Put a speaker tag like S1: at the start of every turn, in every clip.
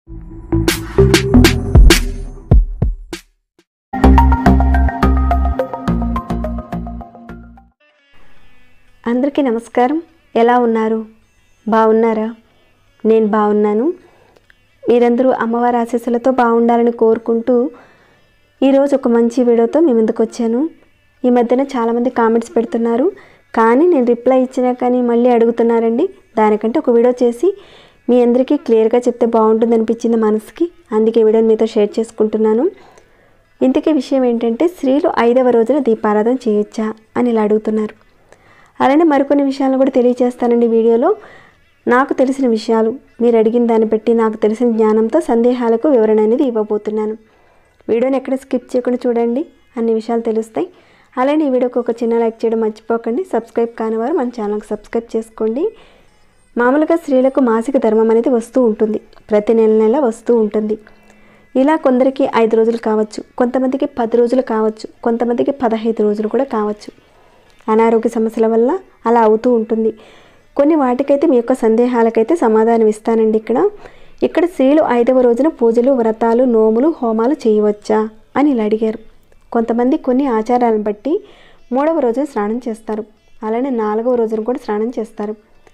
S1: అందరికీ నమస్కారం ఎలా ఉన్నారు బాగున్నారా నేను బాగున్నాను మీరందరూ అమ్మవారి ఆశీస్సులతో బాగుండాలని కోరుకుంటూ ఈరోజు ఒక మంచి వీడియోతో మీ ముందుకు వచ్చాను ఈ మధ్యన చాలామంది కామెంట్స్ పెడుతున్నారు కానీ నేను రిప్లై ఇచ్చినా కానీ మళ్ళీ అడుగుతున్నారండి దానికంటే ఒక వీడియో చేసి మీ అందరికీ క్లియర్గా చెప్తే బాగుంటుంది అనిపించింది మనసుకి అందుకే ఈ వీడియోని మీతో షేర్ చేసుకుంటున్నాను ఇంతకీ విషయం ఏంటంటే స్త్రీలు ఐదవ రోజున దీపారాధన చేయొచ్చా అని ఇలా అడుగుతున్నారు అలానే మరికొన్ని విషయాలను కూడా తెలియజేస్తానండి వీడియోలో నాకు తెలిసిన విషయాలు మీరు అడిగిన దాన్ని బట్టి నాకు తెలిసిన జ్ఞానంతో సందేహాలకు వివరణ అనేది ఇవ్వబోతున్నాను వీడియోని ఎక్కడ స్కిప్ చేయకుండా చూడండి అన్ని విషయాలు తెలుస్తాయి అలానే ఈ వీడియోకి ఒక చిన్న లైక్ చేయడం మర్చిపోకండి సబ్స్క్రైబ్ కాని వారు మన ఛానల్కి సబ్స్క్రైబ్ చేసుకోండి మామూలుగా స్త్రీలకు మాసిక ధర్మం అనేది వస్తూ ఉంటుంది ప్రతి నెల నెల వస్తూ ఉంటుంది ఇలా కొందరికి ఐదు రోజులు కావచ్చు కొంతమందికి పది రోజులు కావచ్చు కొంతమందికి పదహైదు రోజులు కూడా కావచ్చు అనారోగ్య సమస్యల వల్ల అలా అవుతూ ఉంటుంది కొన్ని వాటికైతే మీ యొక్క సందేహాలకైతే సమాధానం ఇస్తానండి ఇక్కడ ఇక్కడ స్త్రీలు ఐదవ రోజున పూజలు వ్రతాలు నోములు హోమాలు చేయవచ్చా అని ఇలా అడిగారు కొంతమంది కొన్ని ఆచారాలను బట్టి మూడవ రోజున స్నానం చేస్తారు అలానే నాలుగవ రోజున కూడా స్నానం చేస్తారు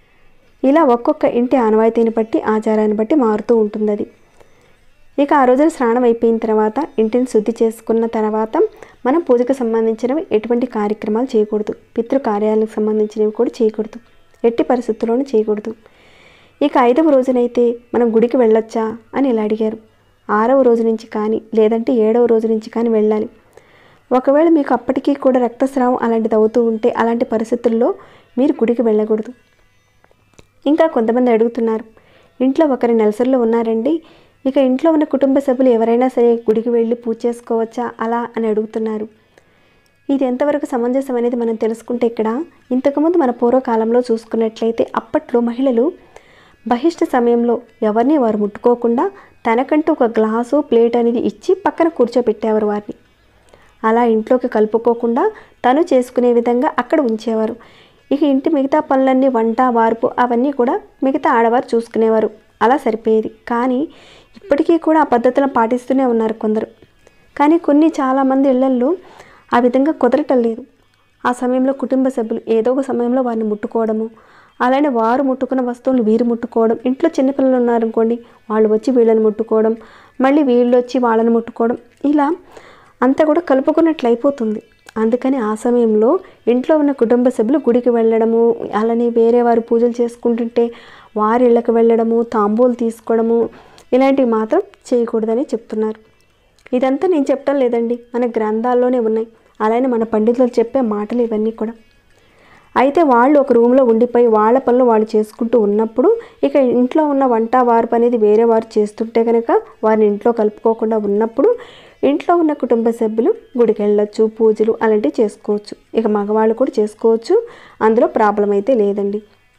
S1: ఇలా ఒక్కొక్క ఇంటి ఆనవాయితీని బట్టి ఆచారాన్ని బట్టి మారుతూ ఉంటుంది అది ఇక ఆ రోజున స్నానం అయిపోయిన తర్వాత ఇంటిని శుద్ధి చేసుకున్న తర్వాత మనం పూజకు సంబంధించినవి ఎటువంటి కార్యక్రమాలు చేయకూడదు పితృ కార్యాలకు సంబంధించినవి కూడా చేయకూడదు ఎట్టి పరిస్థితుల్లోనూ చేయకూడదు ఇక ఐదవ రోజునైతే మనం గుడికి వెళ్ళొచ్చా అని ఇలా అడిగారు ఆరవ రోజు నుంచి కానీ లేదంటే ఏడవ రోజు నుంచి కానీ వెళ్ళాలి ఒకవేళ మీకు అప్పటికీ కూడా రక్తస్రావం అలాంటిది అవుతూ ఉంటే అలాంటి పరిస్థితుల్లో మీరు గుడికి వెళ్ళకూడదు ఇంకా కొంతమంది అడుగుతున్నారు ఇంట్లో ఒకరి నెలసరిలో ఉన్నారండి ఇక ఇంట్లో ఉన్న కుటుంబ సభ్యులు ఎవరైనా సరే గుడికి వెళ్ళి పూజ చేసుకోవచ్చా అలా అని అడుగుతున్నారు ఇది ఎంతవరకు సమంజసం అనేది మనం తెలుసుకుంటే ఇక్కడ ఇంతకుముందు మన పూర్వకాలంలో చూసుకున్నట్లయితే అప్పట్లో మహిళలు బహిష్ట సమయంలో ఎవరిని వారు ముట్టుకోకుండా తనకంటూ ఒక గ్లాసు ప్లేట్ అనేది ఇచ్చి పక్కన కూర్చోబెట్టేవారు వారిని అలా ఇంట్లోకి కలుపుకోకుండా తను చేసుకునే విధంగా అక్కడ ఉంచేవారు ఇక ఇంటి మిగతా పనులన్నీ వంట వార్పు అవన్నీ కూడా మిగతా ఆడవారు చూసుకునేవారు అలా సరిపోయేది కానీ ఇప్పటికీ కూడా ఆ పద్ధతులను పాటిస్తూనే ఉన్నారు కొందరు కానీ కొన్ని చాలామంది ఇళ్లల్లో ఆ విధంగా కుదరటం లేదు ఆ సమయంలో కుటుంబ సభ్యులు ఏదో ఒక సమయంలో వారిని ముట్టుకోవడము అలానే వారు ముట్టుకున్న వస్తువులు వీరు ముట్టుకోవడం ఇంట్లో చిన్నపిల్లలు ఉన్నారనుకోండి వాళ్ళు వచ్చి వీళ్ళని ముట్టుకోవడం మళ్ళీ వీళ్ళు వచ్చి వాళ్ళని ముట్టుకోవడం ఇలా అంతా కూడా కలుపుకున్నట్లు అయిపోతుంది అందుకని ఆ సమయంలో ఇంట్లో ఉన్న కుటుంబ సభ్యులు గుడికి వెళ్ళడము అలానే వేరే వారు పూజలు చేసుకుంటుంటే వారి ఇళ్ళకి వెళ్ళడము తాంబూలు తీసుకోవడము ఇలాంటివి మాత్రం చేయకూడదని చెప్తున్నారు ఇదంతా నేను చెప్పడం లేదండి మన గ్రంథాల్లోనే ఉన్నాయి అలానే మన పండితులు చెప్పే మాటలు ఇవన్నీ కూడా అయితే వాళ్ళు ఒక రూమ్లో ఉండిపోయి వాళ్ళ పనులు వాళ్ళు చేసుకుంటూ ఉన్నప్పుడు ఇక ఇంట్లో ఉన్న వంట వార్పు అనేది వేరే వారు చేస్తుంటే కనుక వారిని ఇంట్లో కలుపుకోకుండా ఉన్నప్పుడు ఇంట్లో ఉన్న కుటుంబ సభ్యులు గుడికి వెళ్ళొచ్చు పూజలు అలాంటివి చేసుకోవచ్చు ఇక మగవాళ్ళు కూడా చేసుకోవచ్చు అందులో ప్రాబ్లం అయితే లేదండి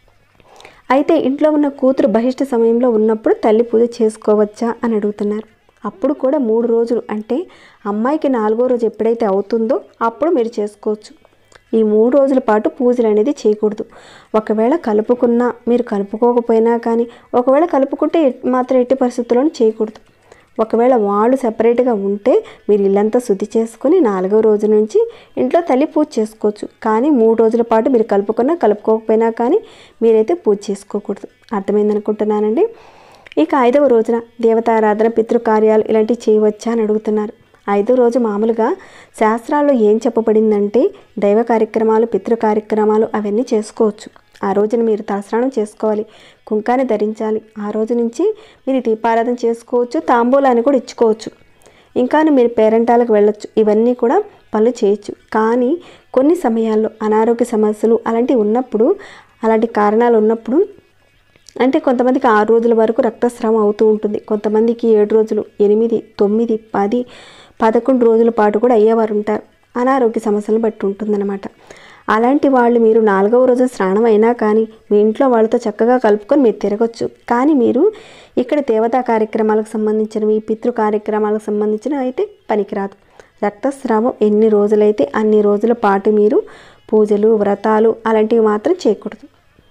S1: అయితే ఇంట్లో ఉన్న కూతురు బహిష్ట సమయంలో ఉన్నప్పుడు తల్లి పూజ చేసుకోవచ్చా అని అడుగుతున్నారు అప్పుడు కూడా మూడు రోజులు అంటే అమ్మాయికి నాలుగో రోజు ఎప్పుడైతే అవుతుందో అప్పుడు మీరు చేసుకోవచ్చు ఈ మూడు రోజుల పాటు పూజలు అనేది చేయకూడదు ఒకవేళ కలుపుకున్నా మీరు కలుపుకోకపోయినా కానీ ఒకవేళ కలుపుకుంటే ఎట్- మాత్రం ఎట్టి పరిస్థితుల్లోనూ చేయకూడదు ఒకవేళ వాళ్ళు సపరేట్గా ఉంటే మీరు ఇల్లంతా శుద్ధి చేసుకుని నాలుగో రోజు నుంచి ఇంట్లో తల్లి పూజ చేసుకోవచ్చు కానీ మూడు రోజుల పాటు మీరు కలుపుకున్నా కలుపుకోకపోయినా కానీ మీరైతే పూజ చేసుకోకూడదు అర్థమైంది అనుకుంటున్నానండి ఇక ఐదవ రోజున దేవతారాధన పితృకార్యాలు ఇలాంటివి చేయవచ్చా అని అడుగుతున్నారు ఐదో రోజు మామూలుగా శాస్త్రాల్లో ఏం చెప్పబడిందంటే దైవ కార్యక్రమాలు పితృ కార్యక్రమాలు అవన్నీ చేసుకోవచ్చు ఆ రోజున మీరు తలస్నానం చేసుకోవాలి కుంకాన్ని ధరించాలి ఆ రోజు నుంచి మీరు దీపారాధన చేసుకోవచ్చు తాంబూలాన్ని కూడా ఇచ్చుకోవచ్చు ఇంకా మీరు పేరెంటాలకు వెళ్ళొచ్చు ఇవన్నీ కూడా పనులు చేయొచ్చు కానీ కొన్ని సమయాల్లో అనారోగ్య సమస్యలు అలాంటివి ఉన్నప్పుడు అలాంటి కారణాలు ఉన్నప్పుడు అంటే కొంతమందికి ఆరు రోజుల వరకు రక్తస్రావం అవుతూ ఉంటుంది కొంతమందికి ఏడు రోజులు ఎనిమిది తొమ్మిది పది పదకొండు రోజుల పాటు కూడా అయ్యేవారు ఉంటారు అనారోగ్య సమస్యలను బట్టి ఉంటుందన్నమాట అలాంటి వాళ్ళు మీరు నాలుగవ రోజు స్నానం అయినా కానీ మీ ఇంట్లో వాళ్ళతో చక్కగా కలుపుకొని మీరు తిరగచ్చు కానీ మీరు ఇక్కడ దేవతా కార్యక్రమాలకు సంబంధించినవి పితృ కార్యక్రమాలకు సంబంధించినవి అయితే పనికిరాదు రక్తస్రావం ఎన్ని రోజులైతే అన్ని రోజుల పాటు మీరు పూజలు వ్రతాలు అలాంటివి మాత్రం చేయకూడదు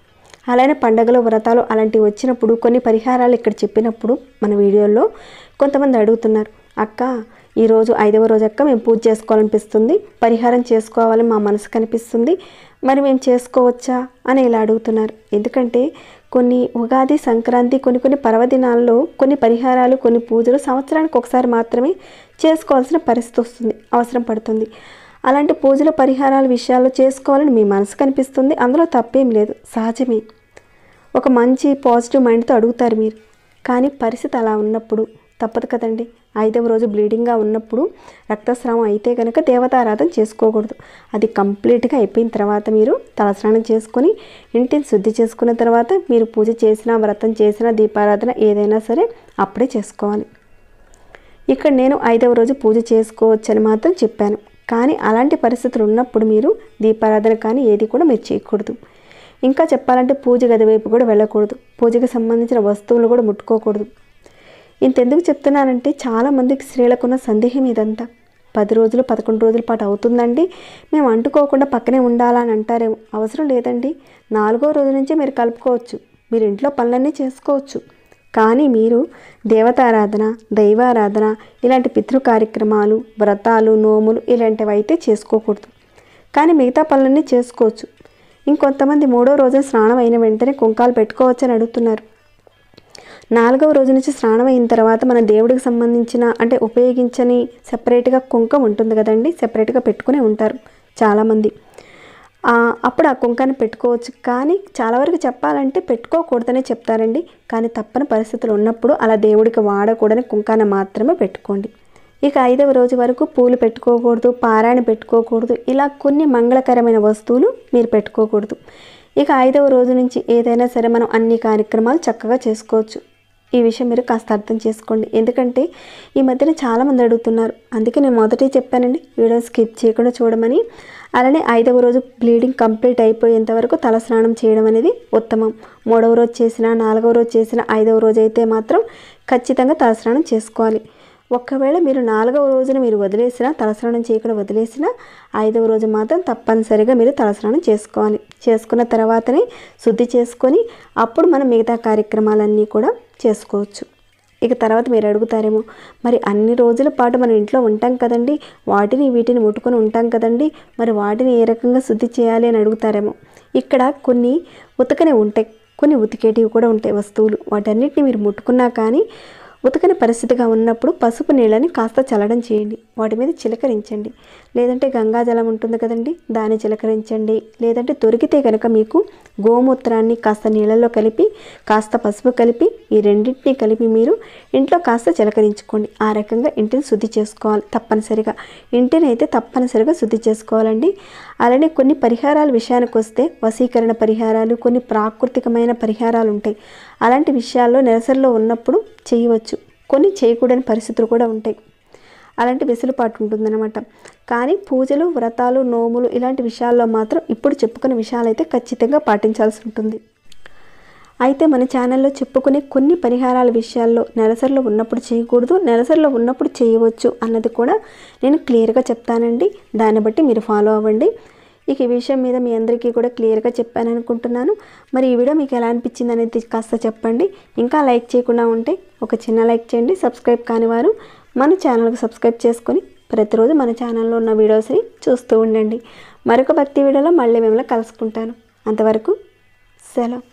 S1: అలానే పండగలు వ్రతాలు అలాంటివి వచ్చినప్పుడు కొన్ని పరిహారాలు ఇక్కడ చెప్పినప్పుడు మన వీడియోల్లో కొంతమంది అడుగుతున్నారు అక్క ఈరోజు ఐదవ రోజు అక్క మేము పూజ చేసుకోవాలనిపిస్తుంది పరిహారం చేసుకోవాలని మా మనసు కనిపిస్తుంది మరి మేము చేసుకోవచ్చా అని ఇలా అడుగుతున్నారు ఎందుకంటే కొన్ని ఉగాది సంక్రాంతి కొన్ని కొన్ని పర్వదినాల్లో కొన్ని పరిహారాలు కొన్ని పూజలు సంవత్సరానికి ఒకసారి మాత్రమే చేసుకోవాల్సిన పరిస్థితి వస్తుంది అవసరం పడుతుంది అలాంటి పూజల పరిహారాల విషయాల్లో చేసుకోవాలని మీ మనసు కనిపిస్తుంది అందులో తప్పేం లేదు సహజమే ఒక మంచి పాజిటివ్ మైండ్తో అడుగుతారు మీరు కానీ పరిస్థితి అలా ఉన్నప్పుడు తప్పదు కదండి ఐదవ రోజు బ్లీడింగ్గా ఉన్నప్పుడు రక్తస్రావం అయితే కనుక దేవతారాధన చేసుకోకూడదు అది కంప్లీట్గా అయిపోయిన తర్వాత మీరు తలస్నానం చేసుకొని ఇంటిని శుద్ధి చేసుకున్న తర్వాత మీరు పూజ చేసినా వ్రతం చేసినా దీపారాధన ఏదైనా సరే అప్పుడే చేసుకోవాలి ఇక్కడ నేను ఐదవ రోజు పూజ చేసుకోవచ్చని మాత్రం చెప్పాను కానీ అలాంటి పరిస్థితులు ఉన్నప్పుడు మీరు దీపారాధన కానీ ఏది కూడా మీరు చేయకూడదు ఇంకా చెప్పాలంటే పూజ గది వైపు కూడా వెళ్ళకూడదు పూజకి సంబంధించిన వస్తువులు కూడా ముట్టుకోకూడదు ఇంతెందుకు చెప్తున్నానంటే చాలామందికి స్త్రీలకున్న సందేహం ఇదంతా పది రోజులు పదకొండు రోజుల పాటు అవుతుందండి మేము అంటుకోకుండా పక్కనే ఉండాలని అంటారేమో అవసరం లేదండి నాలుగో రోజు నుంచి మీరు కలుపుకోవచ్చు మీరు ఇంట్లో పనులన్నీ చేసుకోవచ్చు కానీ మీరు దేవతారాధన దైవారాధన ఇలాంటి పితృ కార్యక్రమాలు వ్రతాలు నోములు ఇలాంటివి అయితే చేసుకోకూడదు కానీ మిగతా పనులన్నీ చేసుకోవచ్చు ఇంకొంతమంది మూడో రోజు స్నానం అయిన వెంటనే కుంకాలు పెట్టుకోవచ్చు అని అడుగుతున్నారు నాలుగవ రోజు నుంచి స్నానం అయిన తర్వాత మన దేవుడికి సంబంధించిన అంటే ఉపయోగించని సెపరేట్గా కుంకం ఉంటుంది కదండి సెపరేట్గా పెట్టుకునే ఉంటారు చాలామంది ఆ, అప్పుడు ఆ కుంకాన్ని పెట్టుకోవచ్చు కానీ చాలా వరకు చెప్పాలంటే పెట్టుకోకూడదనే చెప్తారండి కానీ తప్పని పరిస్థితులు ఉన్నప్పుడు అలా దేవుడికి వాడకూడని కుంకాన్ని మాత్రమే పెట్టుకోండి ఇక ఐదవ రోజు వరకు పూలు పెట్టుకోకూడదు పారాయణ పెట్టుకోకూడదు ఇలా కొన్ని మంగళకరమైన వస్తువులు మీరు పెట్టుకోకూడదు ఇక ఐదవ రోజు నుంచి ఏదైనా సరే మనం అన్ని కార్యక్రమాలు చక్కగా చేసుకోవచ్చు ఈ విషయం మీరు కాస్త అర్థం చేసుకోండి ఎందుకంటే ఈ మధ్యన చాలామంది అడుగుతున్నారు అందుకే నేను మొదటే చెప్పానండి వీడియో స్కిప్ చేయకుండా చూడమని అలానే ఐదవ రోజు బ్లీడింగ్ కంప్లీట్ అయిపోయేంత వరకు తలస్నానం చేయడం అనేది ఉత్తమం మూడవ రోజు చేసిన నాలుగవ రోజు చేసిన ఐదవ రోజు అయితే మాత్రం ఖచ్చితంగా తలస్నానం చేసుకోవాలి ఒక్కవేళ మీరు నాలుగవ రోజున మీరు వదిలేసినా తలస్నానం చేయకుండా వదిలేసినా ఐదవ రోజు మాత్రం తప్పనిసరిగా మీరు తలస్నానం చేసుకోవాలి చేసుకున్న తర్వాతనే శుద్ధి చేసుకొని అప్పుడు మనం మిగతా కార్యక్రమాలన్నీ కూడా చేసుకోవచ్చు ఇక తర్వాత మీరు అడుగుతారేమో మరి అన్ని రోజుల పాటు మనం ఇంట్లో ఉంటాం కదండి వాటిని వీటిని ముట్టుకొని ఉంటాం కదండి మరి వాటిని ఏ రకంగా శుద్ధి చేయాలి అని అడుగుతారేమో ఇక్కడ కొన్ని ఉతకనే ఉంటాయి కొన్ని ఉతికేటివి కూడా ఉంటాయి వస్తువులు వాటన్నిటిని మీరు ముట్టుకున్నా కానీ ఉతకని పరిస్థితిగా ఉన్నప్పుడు పసుపు నీళ్ళని కాస్త చల్లడం చేయండి వాటి మీద చిలకరించండి లేదంటే గంగాజలం ఉంటుంది కదండి దాన్ని చిలకరించండి లేదంటే దొరికితే కనుక మీకు గోమూత్రాన్ని కాస్త నీళ్ళల్లో కలిపి కాస్త పసుపు కలిపి ఈ రెండింటిని కలిపి మీరు ఇంట్లో కాస్త చిలకరించుకోండి ఆ రకంగా ఇంటిని శుద్ధి చేసుకోవాలి తప్పనిసరిగా ఇంటిని అయితే తప్పనిసరిగా శుద్ధి చేసుకోవాలండి అలానే కొన్ని పరిహారాల విషయానికి వస్తే వశీకరణ పరిహారాలు కొన్ని ప్రాకృతికమైన పరిహారాలు ఉంటాయి అలాంటి విషయాల్లో నెలసరిలో ఉన్నప్పుడు చేయవచ్చు కొన్ని చేయకూడని పరిస్థితులు కూడా ఉంటాయి అలాంటి వెసులుబాటు ఉంటుందన్నమాట కానీ పూజలు వ్రతాలు నోములు ఇలాంటి విషయాల్లో మాత్రం ఇప్పుడు చెప్పుకునే విషయాలైతే ఖచ్చితంగా పాటించాల్సి ఉంటుంది అయితే మన ఛానల్లో చెప్పుకునే కొన్ని పరిహారాల విషయాల్లో నెలసరిలో ఉన్నప్పుడు చేయకూడదు నెలసరిలో ఉన్నప్పుడు చేయవచ్చు అన్నది కూడా నేను క్లియర్గా చెప్తానండి దాన్ని బట్టి మీరు ఫాలో అవ్వండి ఇక ఈ విషయం మీద మీ అందరికీ కూడా క్లియర్గా చెప్పాను అనుకుంటున్నాను మరి ఈ వీడియో మీకు ఎలా అనిపించింది అనేది కాస్త చెప్పండి ఇంకా లైక్ చేయకుండా ఉంటే ఒక చిన్న లైక్ చేయండి సబ్స్క్రైబ్ కాని వారు మన ఛానల్కి సబ్స్క్రైబ్ చేసుకొని ప్రతిరోజు మన ఛానల్లో ఉన్న వీడియోస్ని చూస్తూ ఉండండి మరొక భక్తి వీడియోలో మళ్ళీ మిమ్మల్ని కలుసుకుంటాను అంతవరకు సెలవు